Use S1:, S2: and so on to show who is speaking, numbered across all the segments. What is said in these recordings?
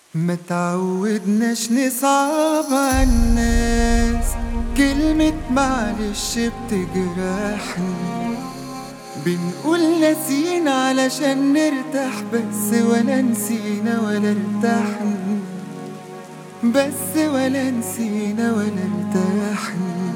S1: ما تعودناش نصعب عالناس كلمة معلش بتجرحني بنقول ناسين علشان نرتاح بس ولا نسينا ولا ارتحنا بس ولا نسينا ولا ارتحنا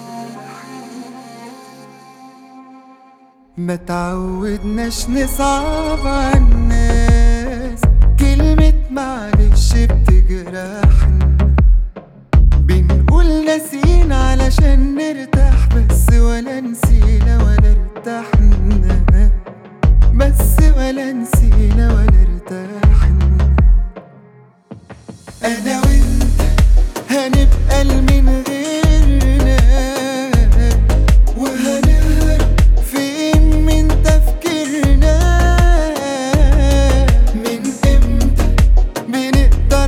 S1: ما تعودناش نصعب عالناس كلمة معلش بتجرحنا بنقول ناسين علشان نرتاح بس ولا نسينا ولا ارتحنا بس ولا نسينا ولا ارتحنا انا وانت هنبقى لمن غيرنا وهنهرب فين من تفكيرنا من امتى بنقدر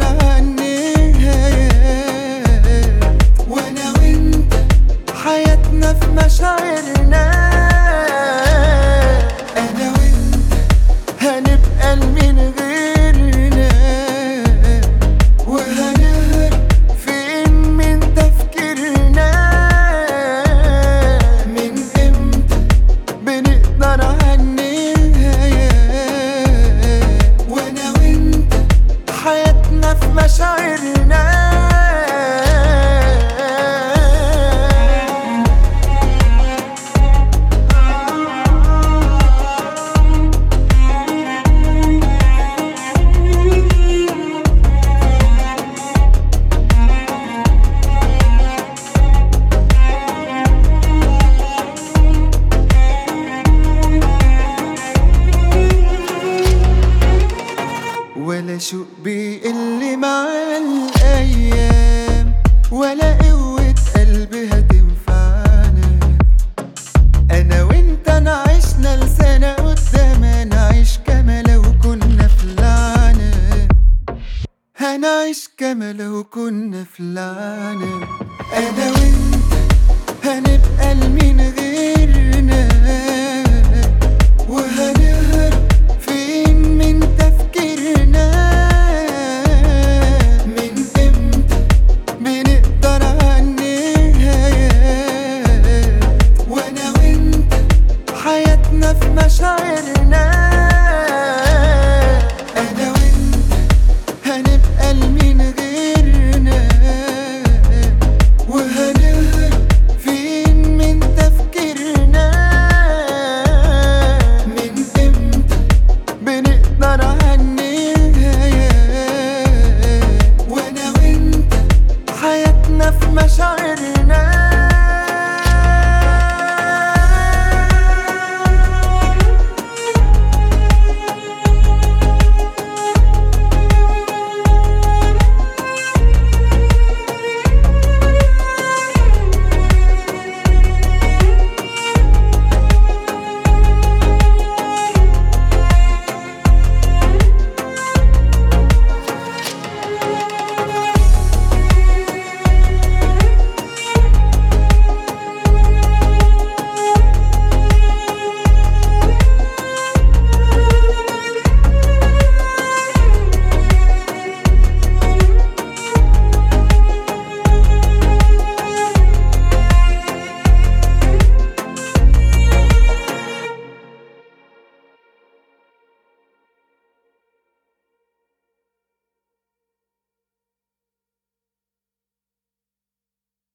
S1: عالنهايات وانا وانت حياتنا في مشاعرنا انا وانت هنبقى لمن غيرنا وهنهرب فين من تفكيرنا من امتى بنقدر عالنهايات وانا وانت حياتنا في مشاعرنا ولا شوق بيقل مع الأيام ولا قوة قلب هتنفعنا أنا وأنت نعيشنا لسنة قدام نعيش كما لو كنا في لعنة هنعيش كما لو كنا في لعنة أنا وأنت هنبقى المين